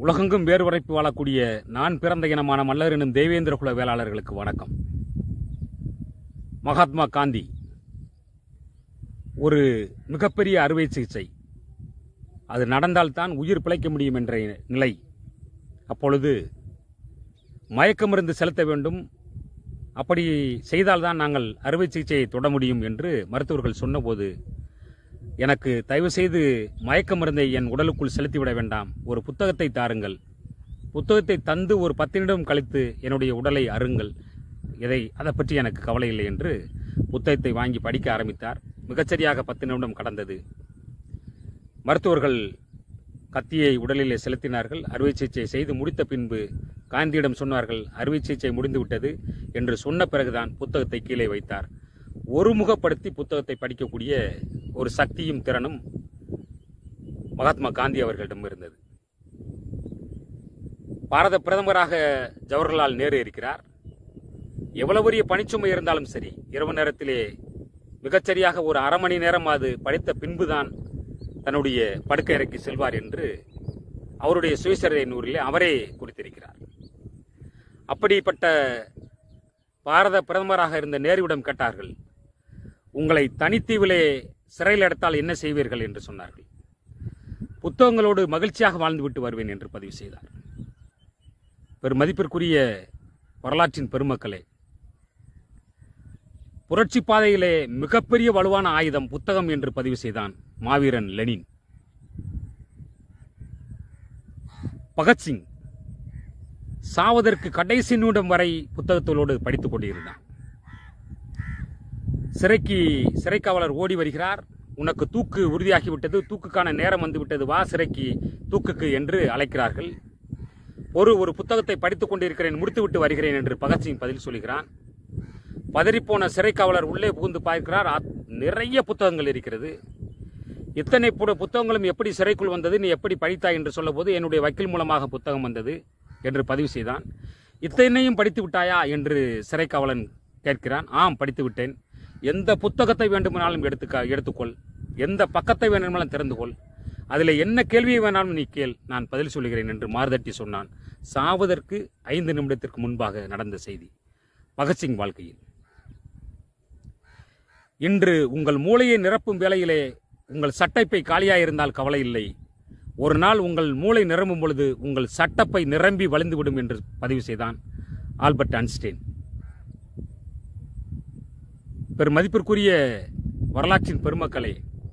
உலகெங்கும் வேறு உரைப்பு வாழக்கூடிய நான் பிறந்த இனமான மல்லர் எனும் தேவேந்திர குல வேளாளர்களுக்கு வணக்கம் மகாத்மா காந்தி ஒரு மிகப்பெரிய அறுவை சிகிச்சை அது நடந்தால்தான் உயிர் பிழைக்க முடியும் என்ற நிலை அப்பொழுது மயக்க மருந்து செலுத்த வேண்டும் அப்படி செய்தால்தான் நாங்கள் அறுவை சிகிச்சையை தொட முடியும் என்று மருத்துவர்கள் சொன்னபோது எனக்கு தயவு செய்து மயக்க மருந்தை என் உடலுக்குள் செலுத்திவிட வேண்டாம் ஒரு புத்தகத்தை தாருங்கள் புத்தகத்தை தந்து ஒரு பத்து நிமிடம் கழித்து என்னுடைய உடலை அருங்கள் இதை அதை பற்றி எனக்கு கவலை இல்லை என்று புத்தகத்தை வாங்கி படிக்க ஆரம்பித்தார் மிகச்சரியாக பத்து நிமிடம் கடந்தது மருத்துவர்கள் கத்தியை உடலிலே செலுத்தினார்கள் அறுவை சிகிச்சை செய்து முடித்த பின்பு காந்தியிடம் சொன்னார்கள் அறுவை சிகிச்சை முடிந்துவிட்டது என்று சொன்ன பிறகுதான் புத்தகத்தை கீழே வைத்தார் ஒருமுகப்படுத்தி புத்தகத்தை படிக்கக்கூடிய ஒரு சக்தியும் திறனும் மகாத்மா காந்தி அவர்களிடம் இருந்தது பாரத பிரதமராக ஜவஹர்லால் நேரு இருக்கிறார் எவ்வளவு பெரிய பணிச்சுமை இருந்தாலும் சரி இரவு நேரத்திலே மிகச்சரியாக ஒரு அரை மணி நேரம் அது படித்த பின்புதான் தன்னுடைய படுக்கை அறைக்கு செல்வார் என்று அவருடைய சுயசரிதை நூறிலே அவரே குறித்திருக்கிறார் அப்படிப்பட்ட பாரத பிரதமராக இருந்த நேருவிடம் கேட்டார்கள் உங்களை தனித்தீவிலே சிறையில் எடுத்தால் என்ன செய்வீர்கள் என்று சொன்னார்கள் புத்தகங்களோடு மகிழ்ச்சியாக வாழ்ந்துவிட்டு வருவேன் என்று பதிவு செய்தார் பெரும் மதிப்பிற்குரிய வரலாற்றின் பெருமக்களே புரட்சி பாதையிலே மிகப்பெரிய வலுவான ஆயுதம் புத்தகம் என்று பதிவு செய்தான் மாவீரன் லெனின் பகத்சிங் சாவதற்கு கடைசி நிமிடம் வரை புத்தகத்தோடு படித்துக் கொண்டிருந்தான் சிறைக்கு சிறை காவலர் ஓடி வருகிறார் உனக்கு தூக்கு உறுதியாகிவிட்டது தூக்குக்கான நேரம் வந்துவிட்டது வா சிறைக்கு தூக்குக்கு என்று அழைக்கிறார்கள் ஒரு ஒரு புத்தகத்தை படித்துக் கொண்டிருக்கிறேன் முடித்துவிட்டு வருகிறேன் என்று பகத்சிங் பதில் சொல்கிறான் பதறிப்போன சிறை காவலர் உள்ளே புகுந்து பார்க்கிறார் அத்- நிறைய புத்தகங்கள் இருக்கிறது இத்தனை புட- புத்தகங்களும் எப்படி சிறைக்குள் வந்தது நீ எப்படி படித்தாய் என்று சொல்லபோது என்னுடைய வக்கீல் மூலமாக புத்தகம் வந்தது என்று பதிவு செய்தான் இத்தனையும் படித்து விட்டாயா என்று சிறை காவலன் கேட்கிறான் ஆம் படித்து விட்டேன் எந்த புத்தகத்தை வேண்டுமானாலும் எடுத்துக்க எடுத்துக்கொள் எந்த பக்கத்தை வேண்டுமானாலும் திறந்து கொள் அதில் என்ன கேள்வியை வேணாலும் நீ கேள் நான் பதில் சொல்கிறேன் என்று மார்தட்டி சொன்னான் சாவதற்கு ஐந்து நிமிடத்திற்கு முன்பாக நடந்த செய்தி பகத்சிங் வாழ்க்கையில் இன்று உங்கள் மூளையை நிரப்பும் வேளையிலே உங்கள் சட்டைப்பை காலியாயிருந்தால் கவலை இல்லை ஒரு நாள் உங்கள் மூளை நிரம்பும் பொழுது உங்கள் சட்டப்பை நிரம்பி வழிந்துவிடும் என்று பதிவு செய்தான் ஆல்பர்ட் ஐன்ஸ்டீன் பெரும் மதிப்பிற்குரிய வரலாற்றின் பெருமக்களே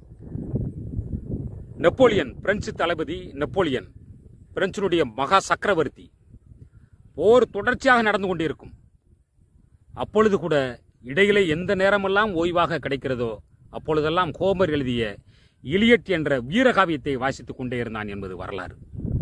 நெப்போலியன் பிரெஞ்சு தளபதி நெப்போலியன் பிரெஞ்சினுடைய மகா சக்கரவர்த்தி போர் தொடர்ச்சியாக நடந்து கொண்டிருக்கும் அப்பொழுது கூட இடையிலே எந்த நேரமெல்லாம் ஓய்வாக கிடைக்கிறதோ அப்பொழுதெல்லாம் ஹோமர் எழுதிய இலியட் என்ற வீரகாவியத்தை வாசித்துக் கொண்டே இருந்தான் என்பது வரலாறு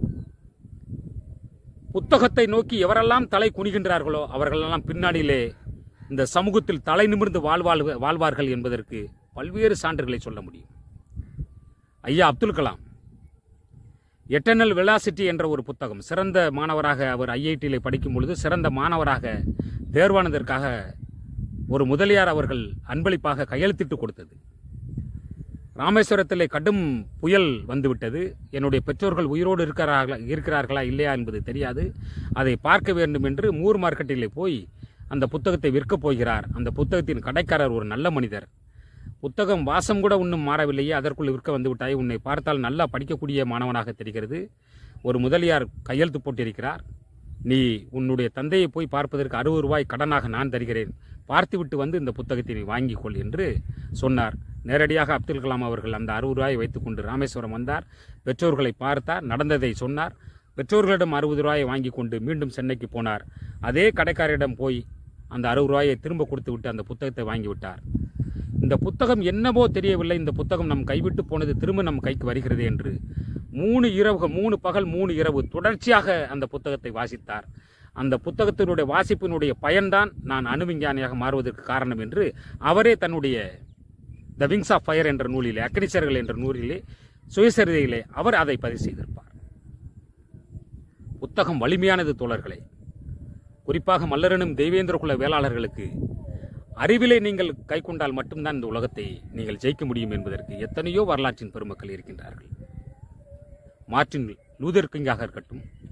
புத்தகத்தை நோக்கி எவரெல்லாம் தலை குனிகின்றார்களோ அவர்களெல்லாம் பின்னாடியிலே இந்த சமூகத்தில் தலை நிமிர்ந்து வாழ்வாள் வாழ்வார்கள் என்பதற்கு பல்வேறு சான்றுகளை சொல்ல முடியும் ஐயா அப்துல் கலாம் எட்டர்னல் வெலாசிட்டி என்ற ஒரு புத்தகம் சிறந்த மாணவராக அவர் ஐஐடியில் படிக்கும் பொழுது சிறந்த மாணவராக தேர்வானதற்காக ஒரு முதலியார் அவர்கள் அன்பளிப்பாக கையெழுத்திட்டு கொடுத்தது ராமேஸ்வரத்திலே கடும் புயல் வந்துவிட்டது என்னுடைய பெற்றோர்கள் உயிரோடு இருக்கிறார்களா இருக்கிறார்களா இல்லையா என்பது தெரியாது அதை பார்க்க வேண்டும் என்று மூர் மார்க்கெட்டிலே போய் அந்த புத்தகத்தை விற்கப் போகிறார் அந்த புத்தகத்தின் கடைக்காரர் ஒரு நல்ல மனிதர் புத்தகம் வாசம் கூட இன்னும் மாறவில்லையே அதற்குள் விற்க வந்து விட்டாய் உன்னை பார்த்தால் நல்லா படிக்கக்கூடிய மாணவனாக தெரிகிறது ஒரு முதலியார் கையெழுத்து போட்டிருக்கிறார் நீ உன்னுடைய தந்தையை போய் பார்ப்பதற்கு அறுபது ரூபாய் கடனாக நான் தருகிறேன் பார்த்துவிட்டு வந்து இந்த புத்தகத்தை நீ வாங்கிக் கொள் என்று சொன்னார் நேரடியாக அப்துல் கலாம் அவர்கள் அந்த அறுபது ரூபாயை வைத்துக்கொண்டு ராமேஸ்வரம் வந்தார் பெற்றோர்களை பார்த்தார் நடந்ததை சொன்னார் பெற்றோர்களிடம் அறுபது ரூபாயை வாங்கி கொண்டு மீண்டும் சென்னைக்கு போனார் அதே கடைக்காரரிடம் போய் அந்த அறுபது ரூபாயை திரும்ப கொடுத்து விட்டு அந்த புத்தகத்தை வாங்கிவிட்டார் இந்த புத்தகம் என்னவோ தெரியவில்லை இந்த புத்தகம் நம் கைவிட்டு போனது திரும்ப நம் கைக்கு வருகிறது என்று மூணு இரவு மூணு பகல் மூணு இரவு தொடர்ச்சியாக அந்த புத்தகத்தை வாசித்தார் அந்த புத்தகத்தினுடைய வாசிப்பினுடைய பயன்தான் நான் அணுவிஞ்ஞானியாக மாறுவதற்கு காரணம் என்று அவரே தன்னுடைய த விங்ஸ் ஆஃப் ஃபயர் என்ற நூலிலே அக்னிச்சர்கள் என்ற நூலிலே சுயசரிதையிலே அவர் அதை பதிவு செய்திருப்பார் புத்தகம் வலிமையானது தோழர்களே குறிப்பாக மல்லரனும் தெய்வேந்திர குல வேளாளர்களுக்கு அறிவிலே நீங்கள் கை கொண்டால் மட்டும்தான் இந்த உலகத்தை நீங்கள் ஜெயிக்க முடியும் என்பதற்கு எத்தனையோ வரலாற்றின் பெருமக்கள் இருக்கின்றார்கள் மார்ட்டின் லூதர் கிங்காக இருக்கட்டும்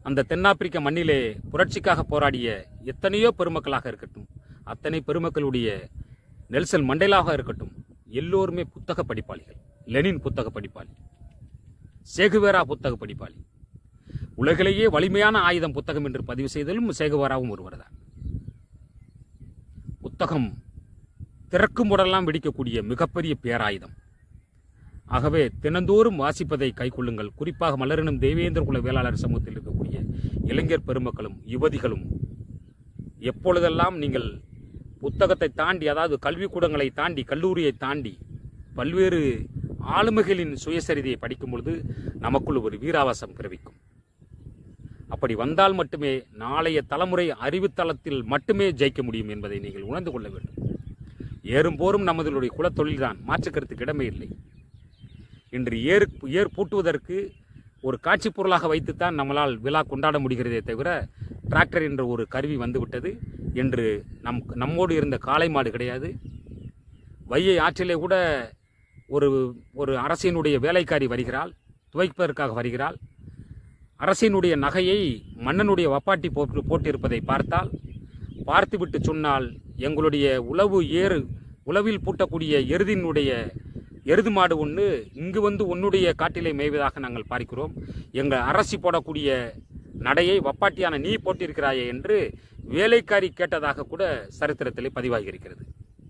அந்த தென்னாப்பிரிக்க மண்ணிலே புரட்சிக்காக போராடிய எத்தனையோ பெருமக்களாக இருக்கட்டும் அத்தனை பெருமக்களுடைய நெல்சன் மண்டேலாவாக இருக்கட்டும் எல்லோருமே புத்தக படிப்பாளிகள் லெனின் புத்தக படிப்பாளி சேகுவேரா புத்தக படிப்பாளி உலகிலேயே வலிமையான ஆயுதம் புத்தகம் என்று பதிவு செய்தலும் சேகுவேராவும் ஒருவர்தான் புத்தகம் திறக்கும் உடலாம் வெடிக்கக்கூடிய மிகப்பெரிய பேராயுதம் ஆகவே தினந்தோறும் வாசிப்பதை கைக்கொள்ளுங்கள் குறிப்பாக மலரினும் தேவேந்திர குல வேளாளர் சமூகத்தில் இருக்கக்கூடிய இளைஞர் பெருமக்களும் யுவதிகளும் எப்பொழுதெல்லாம் நீங்கள் புத்தகத்தை தாண்டி அதாவது கல்விக்கூடங்களை தாண்டி கல்லூரியை தாண்டி பல்வேறு ஆளுமைகளின் சுயசரிதையை படிக்கும் பொழுது நமக்குள் ஒரு வீராவாசம் பிறவிக்கும் அப்படி வந்தால் மட்டுமே நாளைய தலைமுறை அறிவுத்தளத்தில் மட்டுமே ஜெயிக்க முடியும் என்பதை நீங்கள் உணர்ந்து கொள்ள வேண்டும் ஏறும் போரும் நமதுடைய குலத்தொழில்தான் மாற்றுக்கருத்துக்கு இடமே இல்லை இன்று ஏறு ஏர் பூட்டுவதற்கு ஒரு காட்சி பொருளாக வைத்துத்தான் நம்மளால் விழா கொண்டாட முடிகிறதே தவிர டிராக்டர் என்ற ஒரு கருவி வந்துவிட்டது என்று நம் நம்மோடு இருந்த காளை மாடு கிடையாது வையை ஆற்றிலே கூட ஒரு ஒரு அரசினுடைய வேலைக்காரி வருகிறாள் துவைப்பதற்காக வருகிறாள் அரசினுடைய நகையை மன்னனுடைய வப்பாட்டி போட்டு போட்டிருப்பதை பார்த்தால் பார்த்துவிட்டு சொன்னால் எங்களுடைய உளவு ஏறு உளவில் பூட்டக்கூடிய எருதினுடைய எருது மாடு ஒன்று இங்கு வந்து உன்னுடைய காட்டிலே மேய்வதாக நாங்கள் பார்க்கிறோம் எங்கள் அரசி போடக்கூடிய நடையை வப்பாட்டியான நீ போட்டிருக்கிறாயே என்று வேலைக்காரி கேட்டதாக கூட சரித்திரத்திலே பதிவாகி இருக்கிறது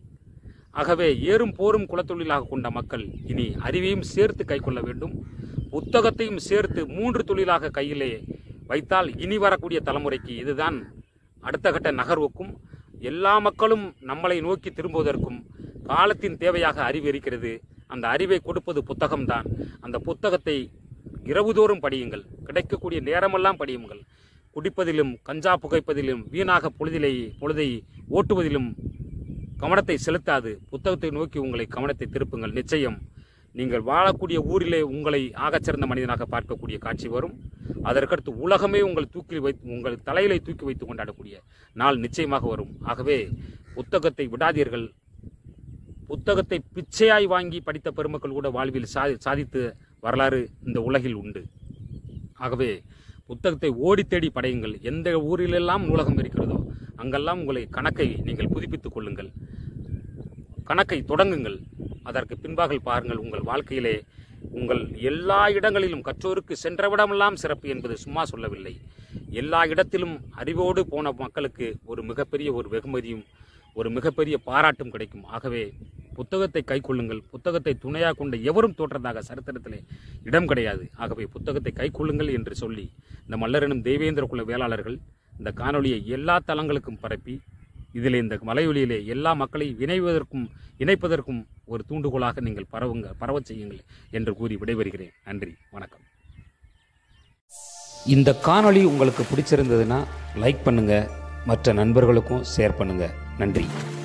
ஆகவே ஏறும் போரும் குலத்தொழிலாக கொண்ட மக்கள் இனி அறிவையும் சேர்த்து கைக்கொள்ள வேண்டும் புத்தகத்தையும் சேர்த்து மூன்று தொழிலாக கையிலே வைத்தால் இனி வரக்கூடிய தலைமுறைக்கு இதுதான் அடுத்த கட்ட நகர்வுக்கும் எல்லா மக்களும் நம்மளை நோக்கி திரும்புவதற்கும் காலத்தின் தேவையாக அறிவு இருக்கிறது அந்த அறிவை கொடுப்பது புத்தகம்தான் அந்த புத்தகத்தை இரவுதோறும் படியுங்கள் கிடைக்கக்கூடிய நேரமெல்லாம் படியுங்கள் குடிப்பதிலும் கஞ்சா புகைப்பதிலும் வீணாக பொழுதிலை பொழுதை ஓட்டுவதிலும் கவனத்தை செலுத்தாது புத்தகத்தை நோக்கி உங்களை கவனத்தை திருப்புங்கள் நிச்சயம் நீங்கள் வாழக்கூடிய ஊரிலே உங்களை ஆகச்சிறந்த மனிதனாக பார்க்கக்கூடிய காட்சி வரும் அதற்கடுத்து உலகமே உங்கள் தூக்கி வைத்து உங்கள் தலையிலை தூக்கி வைத்து கொண்டாடக்கூடிய நாள் நிச்சயமாக வரும் ஆகவே புத்தகத்தை விடாதீர்கள் புத்தகத்தை பிச்சையாய் வாங்கி படித்த பெருமக்கள் கூட வாழ்வில் சாதி சாதித்து வரலாறு இந்த உலகில் உண்டு ஆகவே புத்தகத்தை ஓடி தேடி படையுங்கள் எந்த ஊரிலெல்லாம் நூலகம் இருக்கிறதோ அங்கெல்லாம் உங்களை கணக்கை நீங்கள் புதுப்பித்துக் கொள்ளுங்கள் கணக்கை தொடங்குங்கள் அதற்கு பின்பாக பாருங்கள் உங்கள் வாழ்க்கையிலே உங்கள் எல்லா இடங்களிலும் கற்றோருக்கு சென்றவிடமெல்லாம் சிறப்பு என்பது சும்மா சொல்லவில்லை எல்லா இடத்திலும் அறிவோடு போன மக்களுக்கு ஒரு மிகப்பெரிய ஒரு வெகுமதியும் ஒரு மிகப்பெரிய பாராட்டும் கிடைக்கும் ஆகவே புத்தகத்தை கைக்கொள்ளுங்கள் புத்தகத்தை துணையாக கொண்ட எவரும் தோற்றதாக சரித்திரத்திலே இடம் கிடையாது ஆகவே புத்தகத்தை கைக்கொள்ளுங்கள் என்று சொல்லி இந்த மல்லரெனும் தேவேந்திர குல வேளாளர்கள் இந்த காணொளியை எல்லா தளங்களுக்கும் பரப்பி இதில் இந்த மலையொலியிலே எல்லா மக்களையும் இணைவதற்கும் இணைப்பதற்கும் ஒரு தூண்டுகோலாக நீங்கள் பரவுங்க பரவச் செய்யுங்கள் என்று கூறி விடைபெறுகிறேன் நன்றி வணக்கம் இந்த காணொளி உங்களுக்கு பிடிச்சிருந்ததுன்னா லைக் பண்ணுங்க மற்ற நண்பர்களுக்கும் ஷேர் பண்ணுங்க நன்றி